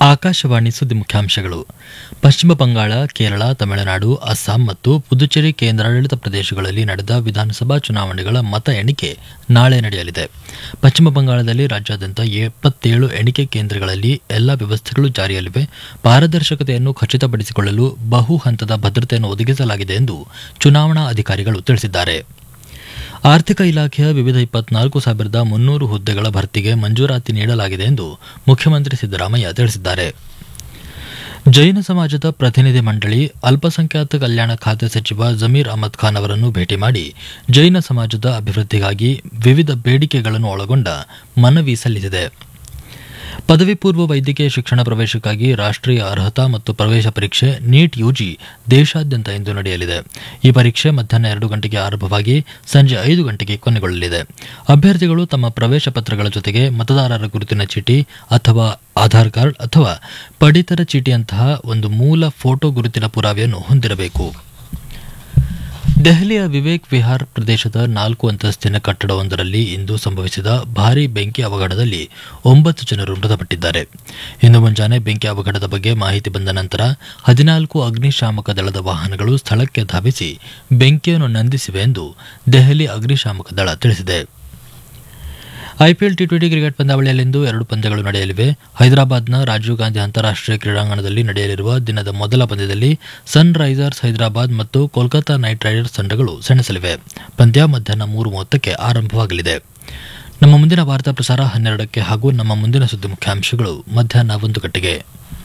ಆಕಾಶವಾಣಿ ಸುದ್ದಿ ಮುಖ್ಯಾಂಶಗಳು ಪಶ್ಚಿಮ ಬಂಗಾಳ ಕೇರಳ ತಮಿಳುನಾಡು ಅಸ್ಸಾಂ ಮತ್ತು ಪುದುಚೇರಿ ಕೇಂದ್ರಾಡಳಿತ ಪ್ರದೇಶಗಳಲ್ಲಿ ನಡೆದ ವಿಧಾನಸಭಾ ಚುನಾವಣೆಗಳ ಮತ ಎಣಿಕೆ ನಾಳೆ ನಡೆಯಲಿದೆ ಪಶ್ಚಿಮ ಬಂಗಾಳದಲ್ಲಿ ರಾಜ್ಯಾದ್ಯಂತ ಎಪ್ಪತ್ತೇಳು ಎಣಿಕೆ ಕೇಂದ್ರಗಳಲ್ಲಿ ಎಲ್ಲಾ ವ್ಯವಸ್ಥೆಗಳು ಜಾರಿಯಲ್ಲಿವೆ ಪಾರದರ್ಶಕತೆಯನ್ನು ಖಚಿತಪಡಿಸಿಕೊಳ್ಳಲು ಬಹು ಹಂತದ ಭದ್ರತೆಯನ್ನು ಒದಗಿಸಲಾಗಿದೆ ಎಂದು ಚುನಾವಣಾ ಅಧಿಕಾರಿಗಳು ತಿಳಿಸಿದ್ದಾರೆ ಆರ್ಥಿಕ ಇಲಾಖೆಯ ವಿವಿಧ ಇಪ್ಪತ್ನಾಲ್ಕು ಸಾವಿರದ ಮುನ್ನೂರು ಹುದ್ದೆಗಳ ಭರ್ತಿಗೆ ಮಂಜೂರಾತಿ ನೀಡಲಾಗಿದೆ ಎಂದು ಮುಖ್ಯಮಂತ್ರಿ ಸಿದ್ದರಾಮಯ್ಯ ತಿಳಿಸಿದ್ದಾರೆ ಜೈನ ಸಮಾಜದ ಪ್ರತಿನಿಧಿ ಮಂಡಳಿ ಅಲ್ಪಸಂಖ್ಯಾತ ಕಲ್ಯಾಣ ಖಾತೆ ಸಚಿವ ಜಮೀರ್ ಅಹಮದ್ ಖಾನ್ ಅವರನ್ನು ಭೇಟಿ ಮಾಡಿ ಜೈನ ಸಮಾಜದ ಅಭಿವೃದ್ಧಿಗಾಗಿ ವಿವಿಧ ಬೇಡಿಕೆಗಳನ್ನು ಒಳಗೊಂಡ ಮನವಿ ಸಲ್ಲಿಸಿದೆ ಪದವಿ ಪೂರ್ವ ವೈದ್ಯಕೀಯ ಶಿಕ್ಷಣ ಪ್ರವೇಶಕ್ಕಾಗಿ ರಾಷ್ಟ್ರೀಯ ಅರ್ಹತಾ ಮತ್ತು ಪ್ರವೇಶ ಪರೀಕ್ಷೆ ನೀಟ್ ಯುಜಿ ದೇಶಾದ್ಯಂತ ಇಂದು ನಡೆಯಲಿದೆ ಈ ಪರೀಕ್ಷೆ ಮಧ್ಯಾಹ್ನ ಎರಡು ಗಂಟೆಗೆ ಆರಂಭವಾಗಿ ಸಂಜೆ ಐದು ಗಂಟೆಗೆ ಕೊನೆಗೊಳ್ಳಲಿದೆ ಅಭ್ಯರ್ಥಿಗಳು ತಮ್ಮ ಪ್ರವೇಶ ಪತ್ರಗಳ ಜೊತೆಗೆ ಮತದಾರರ ಗುರುತಿನ ಚೀಟಿ ಅಥವಾ ಆಧಾರ್ ಕಾರ್ಡ್ ಅಥವಾ ಪಡಿತರ ಚೀಟಿಯಂತಹ ಒಂದು ಮೂಲ ಫೋಟೋ ಗುರುತಿನ ಪುರಾವೆಯನ್ನು ಹೊಂದಿರಬೇಕು ದೆಹಲಿಯ ವಿವೇಕ್ ವಿಹಾರ್ ಪ್ರದೇಶದ ನಾಲ್ಕು ಅಂತಸ್ತಿನ ಕಟ್ಟಡವೊಂದರಲ್ಲಿ ಇಂದು ಸಂಭವಿಸಿದ ಭಾರೀ ಬೆಂಕಿ ಅವಘಡದಲ್ಲಿ ಒಂಬತ್ತು ಜನರು ಮೃತಪಟ್ಟಿದ್ದಾರೆ ಇಂದು ಮುಂಜಾನೆ ಬೆಂಕಿ ಅವಘಡದ ಬಗ್ಗೆ ಮಾಹಿತಿ ಬಂದ ನಂತರ ಹದಿನಾಲ್ಕು ಅಗ್ನಿಶಾಮಕ ದಳದ ವಾಹನಗಳು ಸ್ಥಳಕ್ಕೆ ಧಾವಿಸಿ ಬೆಂಕಿಯನ್ನು ನಂದಿಸಿವೆ ಎಂದು ದೆಹಲಿ ಅಗ್ನಿಶಾಮಕ ದಳ ತಿಳಿಸಿದೆ ಐಪಿಎಲ್ ಟಿ ಟ್ವೆಂಟಿ ಕ್ರಿಕೆಟ್ ಪಂದ್ಯಾವಳಿಯಲ್ಲಿಂದು ಎರಡು ಪಂದ್ಯಗಳು ನಡೆಯಲಿವೆ ಹೈದರಾಬಾದ್ನ ರಾಜೀವ್ ಗಾಂಧಿ ಅಂತಾರಾಷ್ಟೀಯ ಕ್ರೀಡಾಂಗಣದಲ್ಲಿ ನಡೆಯಲಿರುವ ದಿನದ ಮೊದಲ ಪಂದ್ಯದಲ್ಲಿ ಸನ್ ರೈಸರ್ಸ್ ಹೈದರಾಬಾದ್ ಮತ್ತು ಕೋಲ್ಕತಾ ನೈಟ್ ರೈಡರ್ಸ್ ತಂಡಗಳು ಸೆಣಸಲಿವೆ ಪಂದ್ಯ ಮಧ್ಯಾಹ್ನ ಮೂರು ಮೂವತ್ತಕ್ಕೆ ಆರಂಭವಾಗಲಿದೆ ನಮ್ಮ ಮುಂದಿನ ವಾರ್ತಾ ಪ್ರಸಾರ ಹನ್ನೆರಡಕ್ಕೆ ಹಾಗೂ ನಮ್ಮ ಮುಂದಿನ ಸುದ್ದಿ ಮುಖ್ಯಾಂಶಗಳು ಮಧ್ಯಾಹ್ನ ಒಂದು ಗಂಟೆಗೆ